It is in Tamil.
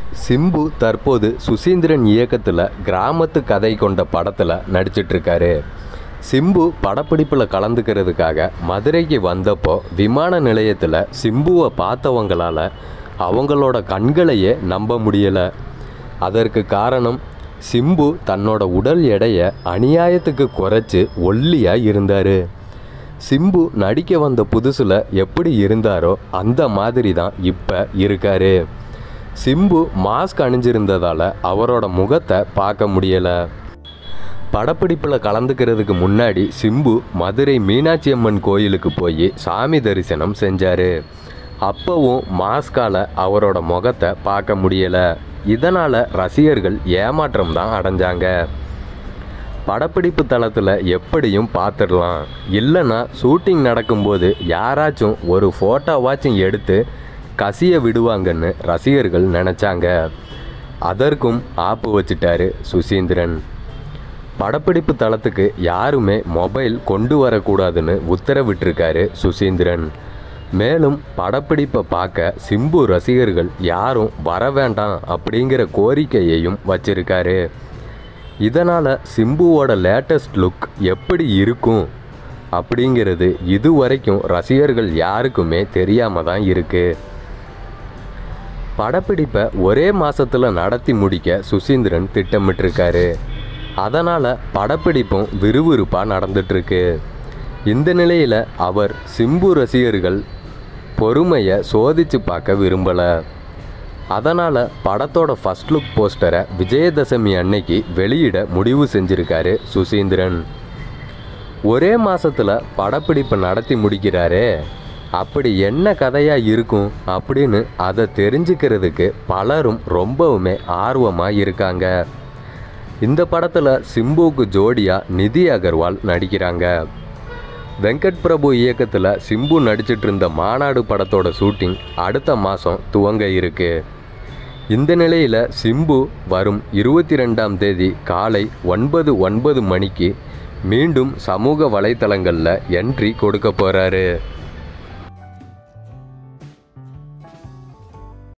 சிம்பு தற்போது சுசீந்திரன் இயக்கத்தில் கிராமத்து கதை கொண்ட படத்தில் நடிச்சிட்ருக்காரு சிம்பு படப்பிடிப்பில் கலந்துக்கிறதுக்காக மதுரைக்கு வந்தப்போ விமான நிலையத்தில் சிம்புவை பார்த்தவங்களால அவங்களோட கண்களையே நம்ப முடியலை அதற்கு காரணம் சிம்பு தன்னோட உடல் எடையை அநியாயத்துக்கு குறைச்சி ஒல்லியாக இருந்தார் சிம்பு நடிக்க வந்த புதுசில் எப்படி இருந்தாரோ அந்த மாதிரி தான் இப்போ இருக்காரு சிம்பு மாஸ்க் அணிஞ்சிருந்ததால் அவரோட முகத்தை பார்க்க முடியலை படப்பிடிப்பில் கலந்துக்கிறதுக்கு முன்னாடி சிம்பு மதுரை மீனாட்சி அம்மன் கோயிலுக்கு போய் சாமி தரிசனம் செஞ்சார் அப்போவும் மாஸ்கால் அவரோட முகத்தை பார்க்க முடியலை இதனால் ரசிகர்கள் ஏமாற்றம் தான் அடைஞ்சாங்க படப்பிடிப்பு தளத்தில் எப்படியும் பார்த்துடலாம் இல்லைன்னா ஷூட்டிங் நடக்கும்போது யாராச்சும் ஒரு ஃபோட்டோவாச்சும் எடுத்து கசிய விடுவாங்கன்னு ரசிகர்கள் நினச்சாங்க அதற்கும் ஆப்பு வச்சிட்டாரு சுசீந்திரன் படப்பிடிப்பு தளத்துக்கு யாருமே மொபைல் கொண்டு வரக்கூடாதுன்னு உத்தரவிட்டிருக்காரு சுசீந்திரன் மேலும் படப்பிடிப்பை பார்க்க சிம்பு ரசிகர்கள் யாரும் வர வேண்டாம் அப்படிங்கிற கோரிக்கையையும் வச்சிருக்காரு இதனால் சிம்புவோட லேட்டஸ்ட் லுக் எப்படி இருக்கும் அப்படிங்கிறது இதுவரைக்கும் ரசிகர்கள் யாருக்குமே தெரியாம தான் இருக்குது படப்பிடிப்பை ஒரே மாசத்துல நடத்தி முடிக்க சுசீந்திரன் திட்டமிட்டிருக்காரு அதனால் படப்பிடிப்பும் விறுவிறுப்பாக நடந்துட்டுருக்கு இந்த நிலையில் அவர் சிம்பு ரசிகர்கள் பொறுமையை சோதித்து பார்க்க விரும்பலை அதனால் படத்தோட ஃபர்ஸ்ட் லுக் போஸ்டரை விஜயதசமி அன்னைக்கு வெளியிட முடிவு செஞ்சிருக்காரு சுசீந்திரன் ஒரே மாசத்துல படப்பிடிப்பை நடத்தி முடிக்கிறாரே அப்படி என்ன கதையாக இருக்கும் அப்படின்னு அதை தெரிஞ்சுக்கிறதுக்கு பலரும் ரொம்பவுமே ஆர்வமாக இருக்காங்க இந்த படத்தில் சிம்புவுக்கு ஜோடியாக நிதி அகர்வால் நடிக்கிறாங்க வெங்கட் பிரபு இயக்கத்தில் சிம்பு நடிச்சிட்டு இருந்த மாநாடு படத்தோட ஷூட்டிங் அடுத்த மாதம் துவங்க இருக்கு இந்த நிலையில் சிம்பு வரும் இருபத்தி ரெண்டாம் தேதி காலை ஒன்பது ஒன்பது மணிக்கு மீண்டும் சமூக வலைத்தளங்களில் என்ட்ரி கொடுக்க போகிறாரு